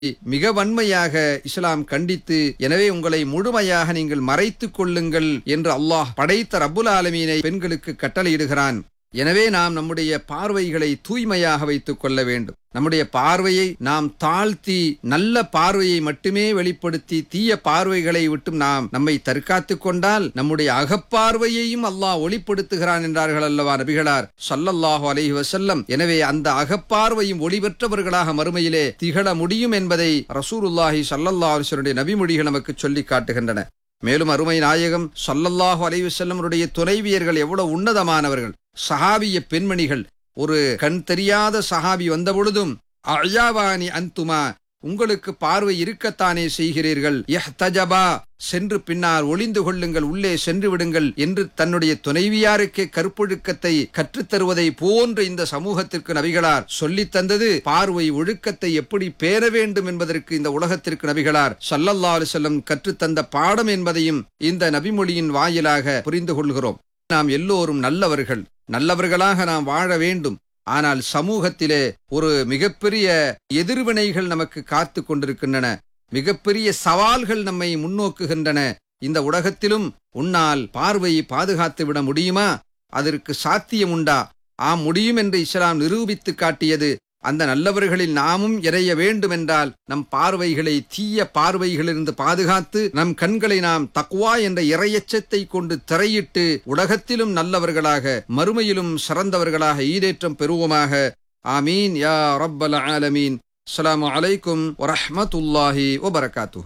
மிக வன்மையாக இஸ்லாம் கண்டித்து எனவே உங்களை முழுமையாக நீங்கள் மறைத்துக் கொள்ளுங்கள் என்று அல்லாஹ் படைத்த ரப்புல் ஆலமீனை பெண்களுக்கு கட்டளையிடுகிறான் எனவே நாம் நம்முடைய பார்வைகளை தூய்மையாக வைத்துக் கொள்ள வேண்டும் நம்முடைய பார்வையை நாம் தாழ்த்தி நல்ல பார்வையை மட்டுமே வெளிப்படுத்தி தீய பார்வைகளை விட்டு நாம் நம்மை தற்காத்துக் கொண்டால் நம்முடைய அகப்பார்வையையும் அல்லாஹ் ஒளிப்படுத்துகிறான் என்றார்கள் அல்லவா நபிகளார் ஸல்லல்லாஹு அலைஹி வஸல்லம் எனவே அந்த அகப்பார்வையும் ஒளிபெற்றவர்களாக மறுமையிலே திகழ முடியும் என்பதை ரசூலுல்லாஹி ஸல்லல்லாஹு அலைஹி வஸல்லுடைய நபிமொழிகள் நமக்கு சொல்லி காட்டுகின்றன மேலும் அருமை நாயகம் ஸல்லல்லாஹு அலைஹி வஸல்லமருடைய துணைவியர்கள் எவ்வளவு உன்னதமானவர்கள் சஹாபிய பெண்மணிகள் ஒரு கண் தெரியாத சஹாபி வந்த பொழுதும் அழாவானி அந்துமா உங்களுக்கு பார்வை இருக்கத்தானே செய்கிறீர்கள் யஹ்தஜபா சென்று பின்னால் ஒளிந்து கொள்ளுங்கள் உள்ளே சென்று விடுங்கள் என்று தன்னுடைய துணைவியாருக்கே கற்பொழுக்கத்தை கற்றுத்தருவதை போன்ற இந்த சமூகத்திற்கு நபிகளார் சொல்லித் தந்தது பார்வை ஒழுக்கத்தை எப்படி பேர வேண்டும் என்பதற்கு இந்த உலகத்திற்கு நபிகளார் சல்லல்லா செல்லம் கற்றுத்தந்த பாடம் என்பதையும் இந்த நபிமொழியின் வாயிலாக புரிந்து கொள்கிறோம் நாம் எல்லோரும் நல்லவர்கள் நல்லவர்களாக நாம் வாழ வேண்டும் ஆனால் சமூகத்திலே ஒரு மிகப்பெரிய எதிர்வினைகள் நமக்கு காத்து கொண்டிருக்கின்றன மிகப்பெரிய சவால்கள் நம்மை முன்னோக்குகின்றன இந்த உலகத்திலும் உன்னால் பார்வையை பாதுகாத்து விட முடியுமா அதற்கு சாத்தியம் உண்டா ஆம் முடியும் என்று இஸ்லாம் நிரூபித்து காட்டியது அந்த நல்லவர்களில் நாமும் இறைய வேண்டுமென்றால் நம் பார்வைகளை தீய பார்வைகளிலிருந்து பாதுகாத்து நம் கண்களை நாம் தக்குவா என்ற இறையச்சத்தை கொண்டு திரையிட்டு உலகத்திலும் நல்லவர்களாக மறுமையிலும் சிறந்தவர்களாக ஈடேற்றம் பெறுவோமாக ஆமீன் யா ரப்பல் ஆலமீன் அஸ்ஸலாமு அலைக்கும் வரஹ்மத்துல்லாஹி வபரகாத்துஹு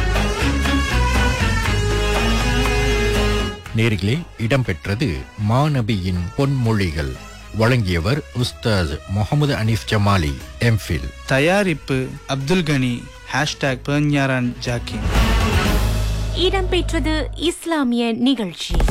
நேர்களே இடம்பெற்றது மாநபியின் பொன்மொழிகள் வழங்கியவர் உஸ்தாஸ் முகமது அனீஃப் ஜமாலி எம்ஃபில் தயாரிப்பு அப்துல் கனி ஹேஷ்டாக் பெர்ஞாரான் ஜாக்கின் இடம்பெற்றது இஸ்லாமிய நிகழ்ச்சி